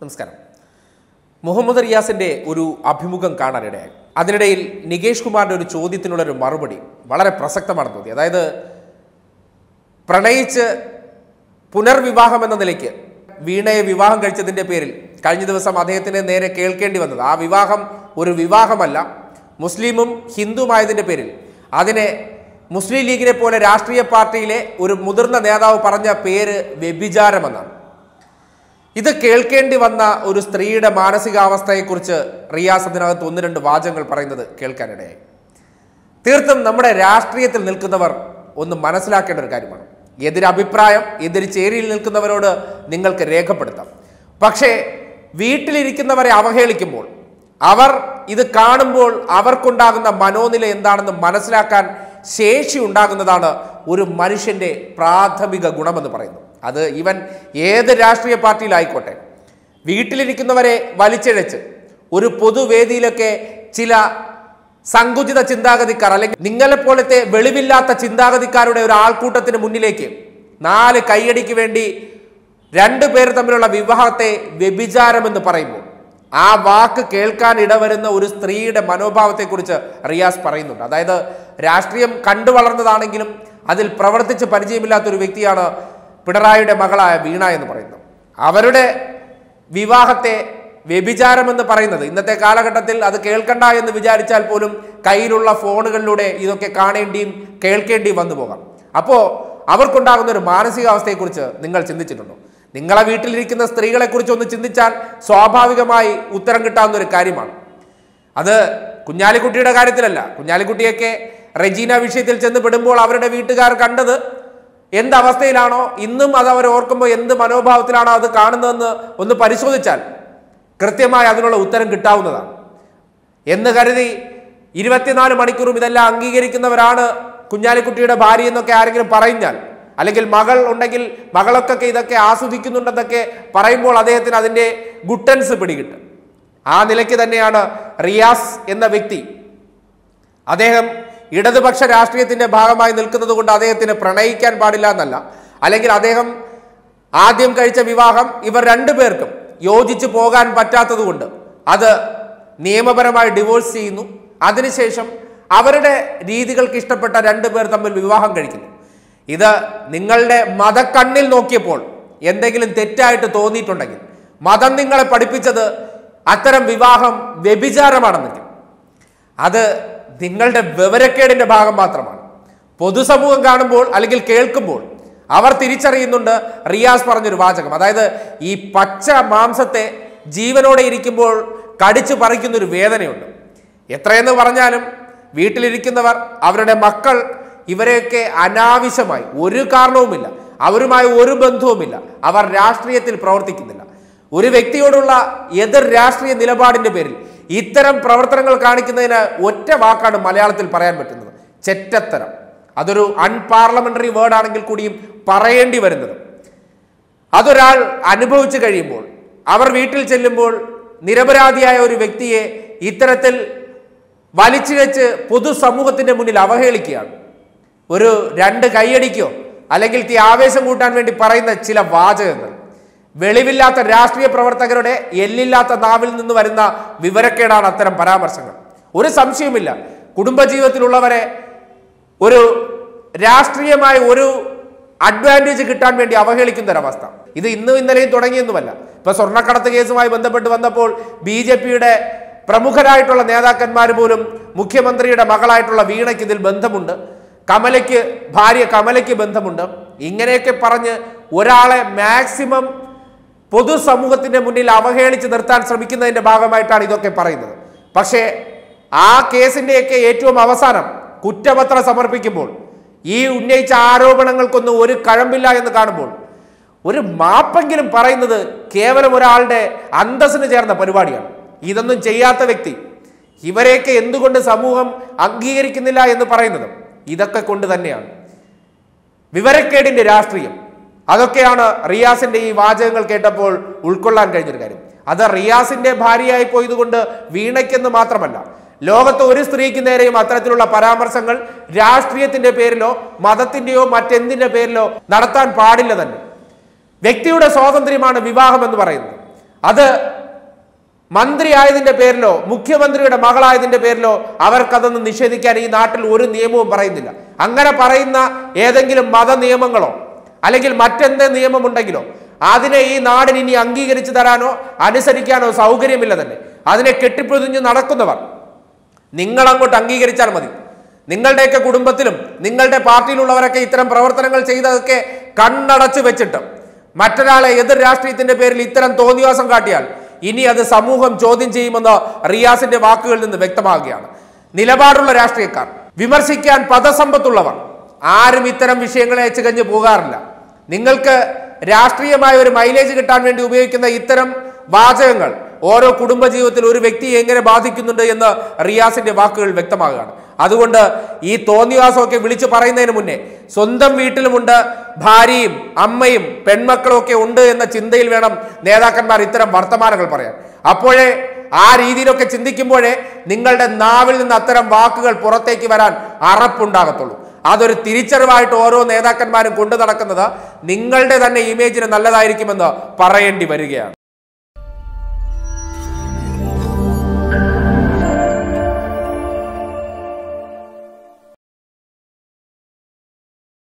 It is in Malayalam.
നമസ്കാരം മുഹമ്മദ് റിയാസിന്റെ ഒരു അഭിമുഖം കാണാനിടയായി അതിനിടയിൽ നികേഷ് കുമാറിന്റെ ഒരു ചോദ്യത്തിനുള്ള ഒരു മറുപടി വളരെ പ്രസക്തമാണെന്ന് തോന്നി അതായത് പ്രണയിച്ച് പുനർവിവാഹം എന്ന നിലയ്ക്ക് വീണയെ വിവാഹം കഴിച്ചതിന്റെ പേരിൽ കഴിഞ്ഞ ദിവസം അദ്ദേഹത്തിന് നേരെ കേൾക്കേണ്ടി വന്നത് ആ വിവാഹം ഒരു വിവാഹമല്ല മുസ്ലിമും ഹിന്ദുമായതിന്റെ പേരിൽ അതിനെ മുസ്ലിം ലീഗിനെ പോലെ രാഷ്ട്രീയ പാർട്ടിയിലെ ഒരു മുതിർന്ന നേതാവ് പറഞ്ഞ പേര് വ്യഭിചാരമെന്നാണ് ഇത് കേൾക്കേണ്ടി വന്ന ഒരു സ്ത്രീയുടെ മാനസികാവസ്ഥയെക്കുറിച്ച് റിയാസ് അതിനകത്ത് ഒന്ന് രണ്ട് വാചകങ്ങൾ പറയുന്നത് കേൾക്കാനിടയായി തീർത്തും നമ്മുടെ രാഷ്ട്രീയത്തിൽ നിൽക്കുന്നവർ ഒന്ന് മനസ്സിലാക്കേണ്ട ഒരു കാര്യമാണ് എതിരഭിപ്രായം എതിര് ചേരിയിൽ നിൽക്കുന്നവരോട് നിങ്ങൾക്ക് രേഖപ്പെടുത്താം പക്ഷേ വീട്ടിലിരിക്കുന്നവരെ അവഹേളിക്കുമ്പോൾ അവർ ഇത് കാണുമ്പോൾ അവർക്കുണ്ടാകുന്ന മനോനില എന്താണെന്ന് മനസ്സിലാക്കാൻ ശേഷി ഉണ്ടാകുന്നതാണ് ഒരു മനുഷ്യന്റെ പ്രാഥമിക ഗുണമെന്ന് പറയുന്നത് അത് ഇവൻ ഏത് രാഷ്ട്രീയ പാർട്ടിയിലായിക്കോട്ടെ വീട്ടിലിരിക്കുന്നവരെ വലിച്ചിഴച്ച് ഒരു പൊതുവേദിയിലൊക്കെ ചില സങ്കുചിത ചിന്താഗതിക്കാർ അല്ലെങ്കിൽ നിങ്ങളെപ്പോലത്തെ വെളിവില്ലാത്ത ചിന്താഗതിക്കാരുടെ ഒരു ആൾക്കൂട്ടത്തിന് മുന്നിലേക്ക് നാല് കൈയടിക്ക് വേണ്ടി രണ്ടു പേർ തമ്മിലുള്ള വിവാഹത്തെ വ്യഭിചാരമെന്ന് പറയുമ്പോൾ ആ വാക്ക് കേൾക്കാൻ ഇടവരുന്ന ഒരു സ്ത്രീയുടെ മനോഭാവത്തെക്കുറിച്ച് റിയാസ് പറയുന്നുണ്ട് അതായത് രാഷ്ട്രീയം കണ്ടു വളർന്നതാണെങ്കിലും അതിൽ പ്രവർത്തിച്ച് പരിചയമില്ലാത്ത ഒരു വ്യക്തിയാണ് പിണറായിയുടെ മകളായ വീണ എന്ന് പറയുന്നത് അവരുടെ വിവാഹത്തെ വ്യഭിചാരമെന്ന് പറയുന്നത് ഇന്നത്തെ കാലഘട്ടത്തിൽ അത് കേൾക്കണ്ട എന്ന് വിചാരിച്ചാൽ പോലും കയ്യിലുള്ള ഫോണുകളിലൂടെ ഇതൊക്കെ കാണേണ്ടിയും കേൾക്കേണ്ടിയും വന്നു പോകാം അപ്പോൾ അവർക്കുണ്ടാകുന്ന ഒരു മാനസികാവസ്ഥയെക്കുറിച്ച് നിങ്ങൾ ചിന്തിച്ചിട്ടുണ്ടോ നിങ്ങളെ വീട്ടിലിരിക്കുന്ന സ്ത്രീകളെക്കുറിച്ച് ഒന്ന് ചിന്തിച്ചാൽ സ്വാഭാവികമായി ഉത്തരം കിട്ടാവുന്ന ഒരു കാര്യമാണ് അത് കുഞ്ഞാലിക്കുട്ടിയുടെ കാര്യത്തിലല്ല കുഞ്ഞാലിക്കുട്ടിയൊക്കെ റെജീന വിഷയത്തിൽ ചെന്ന് പെടുമ്പോൾ അവരുടെ വീട്ടുകാർ കണ്ടത് എന്ത് അവസ്ഥയിലാണോ ഇന്നും അത് അവർ ഓർക്കുമ്പോൾ എന്ത് മനോഭാവത്തിലാണോ അത് കാണുന്നതെന്ന് ഒന്ന് പരിശോധിച്ചാൽ കൃത്യമായി അതിനുള്ള ഉത്തരം കിട്ടാവുന്നതാണ് എന്ന് കരുതി ഇരുപത്തിനാല് മണിക്കൂറും ഇതെല്ലാം അംഗീകരിക്കുന്നവരാണ് കുഞ്ഞാലിക്കുട്ടിയുടെ ഭാര്യ എന്നൊക്കെ ആരെങ്കിലും പറഞ്ഞാൽ അല്ലെങ്കിൽ മകൾ ഉണ്ടെങ്കിൽ മകളൊക്കെ ഇതൊക്കെ ആസ്വദിക്കുന്നുണ്ടെന്നൊക്കെ പറയുമ്പോൾ അദ്ദേഹത്തിന് അതിൻ്റെ ഗുട്ടൻസ് പിടികിട്ടും ആ നിലയ്ക്ക് തന്നെയാണ് റിയാസ് എന്ന വ്യക്തി അദ്ദേഹം ഇടതുപക്ഷ രാഷ്ട്രീയത്തിന്റെ ഭാഗമായി നിൽക്കുന്നത് കൊണ്ട് അദ്ദേഹത്തിന് പ്രണയിക്കാൻ പാടില്ല എന്നല്ല അല്ലെങ്കിൽ അദ്ദേഹം ആദ്യം കഴിച്ച വിവാഹം ഇവർ രണ്ടുപേർക്കും യോജിച്ചു പോകാൻ പറ്റാത്തത് കൊണ്ട് അത് നിയമപരമായി ഡിവോഴ്സ് ചെയ്യുന്നു അതിനുശേഷം അവരുടെ രീതികൾക്ക് ഇഷ്ടപ്പെട്ട രണ്ടുപേർ തമ്മിൽ വിവാഹം കഴിക്കുന്നു ഇത് നിങ്ങളുടെ മതക്കണ്ണിൽ നോക്കിയപ്പോൾ എന്തെങ്കിലും തെറ്റായിട്ട് തോന്നിയിട്ടുണ്ടെങ്കിൽ മതം നിങ്ങളെ പഠിപ്പിച്ചത് അത്തരം വിവാഹം വ്യഭിചാരമാണെന്നെങ്കിൽ അത് നിങ്ങളുടെ വിവരക്കേടിന്റെ ഭാഗം മാത്രമാണ് പൊതുസമൂഹം കാണുമ്പോൾ അല്ലെങ്കിൽ കേൾക്കുമ്പോൾ അവർ തിരിച്ചറിയുന്നുണ്ട് റിയാസ് പറഞ്ഞൊരു വാചകം അതായത് ഈ പച്ച മാംസത്തെ ജീവനോടെ ഇരിക്കുമ്പോൾ കടിച്ചു പറിക്കുന്ന ഒരു വേദനയുണ്ട് എത്രയെന്ന് പറഞ്ഞാലും വീട്ടിലിരിക്കുന്നവർ അവരുടെ മക്കൾ ഇവരെയൊക്കെ അനാവശ്യമായി ഒരു കാരണവുമില്ല അവരുമായി ഒരു ബന്ധവുമില്ല അവർ രാഷ്ട്രീയത്തിൽ പ്രവർത്തിക്കുന്നില്ല ഒരു വ്യക്തിയോടുള്ള എതിർ രാഷ്ട്രീയ നിലപാടിന്റെ പേരിൽ ഇത്തരം പ്രവർത്തനങ്ങൾ കാണിക്കുന്നതിന് ഒറ്റ വാക്കാണ് മലയാളത്തിൽ പറയാൻ പറ്റുന്നത് ചെറ്റത്തരം അതൊരു അൺപാർലമെന്ററി വേർഡ് ആണെങ്കിൽ കൂടിയും പറയേണ്ടി വരുന്നത് അതൊരാൾ അനുഭവിച്ചു കഴിയുമ്പോൾ അവർ വീട്ടിൽ ചെല്ലുമ്പോൾ നിരപരാധിയായ ഒരു വ്യക്തിയെ ഇത്തരത്തിൽ വലിച്ചിഴച്ച് പൊതുസമൂഹത്തിന്റെ മുന്നിൽ അവഹേളിക്കുകയാണ് ഒരു രണ്ട് കൈയടിക്കോ അല്ലെങ്കിൽ തീ ആവേശം കൂട്ടാൻ വേണ്ടി പറയുന്ന ചില വാചകങ്ങൾ വെളിവില്ലാത്ത രാഷ്ട്രീയ പ്രവർത്തകരുടെ എല്ലില്ലാത്ത നാവിൽ നിന്ന് വരുന്ന വിവരക്കേടാണ് അത്തരം പരാമർശങ്ങൾ ഒരു സംശയവുമില്ല കുടുംബജീവിതത്തിലുള്ളവരെ ഒരു രാഷ്ട്രീയമായ ഒരു അഡ്വാൻറ്റേജ് കിട്ടാൻ വേണ്ടി അവഹേളിക്കുന്ന ഒരവസ്ഥ ഇത് ഇന്നും ഇന്നലെയും തുടങ്ങിയൊന്നുമല്ല ഇപ്പൊ സ്വർണ്ണക്കടത്ത് കേസുമായി ബന്ധപ്പെട്ട് വന്നപ്പോൾ ബി ജെ പിയുടെ പ്രമുഖരായിട്ടുള്ള നേതാക്കന്മാർ പോലും മുഖ്യമന്ത്രിയുടെ മകളായിട്ടുള്ള വീണയ്ക്ക് ഇതിൽ ബന്ധമുണ്ട് കമലയ്ക്ക് ഭാര്യ കമലയ്ക്ക് ബന്ധമുണ്ട് ഇങ്ങനെയൊക്കെ പറഞ്ഞ് ഒരാളെ മാക്സിമം പൊതുസമൂഹത്തിന്റെ മുന്നിൽ അവഹേളിച്ച് നിർത്താൻ ശ്രമിക്കുന്നതിന്റെ ഭാഗമായിട്ടാണ് ഇതൊക്കെ പറയുന്നത് പക്ഷേ ആ കേസിന്റെയൊക്കെ ഏറ്റവും അവസാനം കുറ്റപത്രം സമർപ്പിക്കുമ്പോൾ ഈ ഉന്നയിച്ച ആരോപണങ്ങൾക്കൊന്നും ഒരു കഴമ്പില്ല എന്ന് കാണുമ്പോൾ ഒരു മാപ്പെങ്കിലും പറയുന്നത് കേവലം ഒരാളുടെ അന്തസ്സിന് ചേർന്ന പരിപാടിയാണ് ഇതൊന്നും ചെയ്യാത്ത വ്യക്തി ഇവരെയൊക്കെ എന്തുകൊണ്ട് സമൂഹം അംഗീകരിക്കുന്നില്ല എന്ന് പറയുന്നത് ഇതൊക്കെ കൊണ്ട് തന്നെയാണ് വിവരക്കേടിന്റെ രാഷ്ട്രീയം അതൊക്കെയാണ് റിയാസിന്റെ ഈ വാചകങ്ങൾ കേട്ടപ്പോൾ ഉൾക്കൊള്ളാൻ കഴിഞ്ഞൊരു കാര്യം അത് റിയാസിന്റെ ഭാര്യയായി പോയതുകൊണ്ട് വീണയ്ക്കെന്ന് മാത്രമല്ല ലോകത്ത് ഒരു സ്ത്രീക്ക് നേരെയും അത്തരത്തിലുള്ള പരാമർശങ്ങൾ രാഷ്ട്രീയത്തിന്റെ പേരിലോ മതത്തിന്റെയോ മറ്റെന്തിന്റെ പേരിലോ നടത്താൻ പാടില്ല തന്നെ വ്യക്തിയുടെ സ്വാതന്ത്ര്യമാണ് വിവാഹം എന്ന് പറയുന്നത് അത് മന്ത്രിയായതിന്റെ പേരിലോ മുഖ്യമന്ത്രിയുടെ മകളായതിന്റെ പേരിലോ അവർക്കതൊന്ന് നിഷേധിക്കാൻ ഈ നാട്ടിൽ ഒരു നിയമവും പറയുന്നില്ല അങ്ങനെ പറയുന്ന ഏതെങ്കിലും മത നിയമങ്ങളോ അല്ലെങ്കിൽ മറ്റെന്ത് നിയമമുണ്ടെങ്കിലോ അതിനെ ഈ നാടിന് ഇനി അംഗീകരിച്ചു തരാനോ അനുസരിക്കാനോ സൗകര്യമില്ല തന്നെ അതിനെ കെട്ടിപ്പൊതിഞ്ഞ് നടക്കുന്നവർ നിങ്ങൾ അങ്ങോട്ട് അംഗീകരിച്ചാൽ മതി നിങ്ങളുടെയൊക്കെ കുടുംബത്തിലും നിങ്ങളുടെ പാർട്ടിയിലുള്ളവരൊക്കെ ഇത്തരം പ്രവർത്തനങ്ങൾ ചെയ്തതൊക്കെ കണ്ണടച്ച് വെച്ചിട്ട് മറ്റൊരാളെ എതിർ രാഷ്ട്രീയത്തിന്റെ പേരിൽ ഇത്തരം തോന്നിവാസം കാട്ടിയാൽ ഇനി അത് സമൂഹം ചോദ്യം ചെയ്യുമെന്ന് റിയാസിന്റെ വാക്കുകളിൽ നിന്ന് വ്യക്തമാകുകയാണ് നിലപാടുള്ള രാഷ്ട്രീയക്കാർ വിമർശിക്കാൻ പദസമ്പത്തുള്ളവർ ആരും ഇത്തരം വിഷയങ്ങളെ ചികഞ്ഞു പോകാറില്ല നിങ്ങൾക്ക് രാഷ്ട്രീയമായ ഒരു മൈലേജ് കിട്ടാൻ വേണ്ടി ഉപയോഗിക്കുന്ന ഇത്തരം വാചകങ്ങൾ ഓരോ കുടുംബജീവിതത്തിൽ ഒരു വ്യക്തിയെ എങ്ങനെ ബാധിക്കുന്നുണ്ട് എന്ന് റിയാസിന്റെ വാക്കുകൾ വ്യക്തമാകുകയാണ് അതുകൊണ്ട് ഈ തോന്നിവാസമൊക്കെ വിളിച്ചു പറയുന്നതിന് മുന്നേ സ്വന്തം വീട്ടിലുമുണ്ട് ഭാര്യയും അമ്മയും പെൺമക്കളും ഒക്കെ ഉണ്ട് എന്ന ചിന്തയിൽ വേണം നേതാക്കന്മാർ ഇത്തരം വർത്തമാനങ്ങൾ പറയാൻ അപ്പോഴേ ആ രീതിയിലൊക്കെ ചിന്തിക്കുമ്പോഴേ നിങ്ങളുടെ നാവിൽ നിന്ന് അത്തരം വാക്കുകൾ പുറത്തേക്ക് വരാൻ അറപ്പുണ്ടാകത്തുള്ളൂ അതൊരു തിരിച്ചറിവായിട്ട് ഓരോ നേതാക്കന്മാരും കൊണ്ടു നടക്കുന്നത് നിങ്ങളുടെ തന്നെ ഇമേജിന് നല്ലതായിരിക്കുമെന്ന് പറയേണ്ടി വരികയാണ്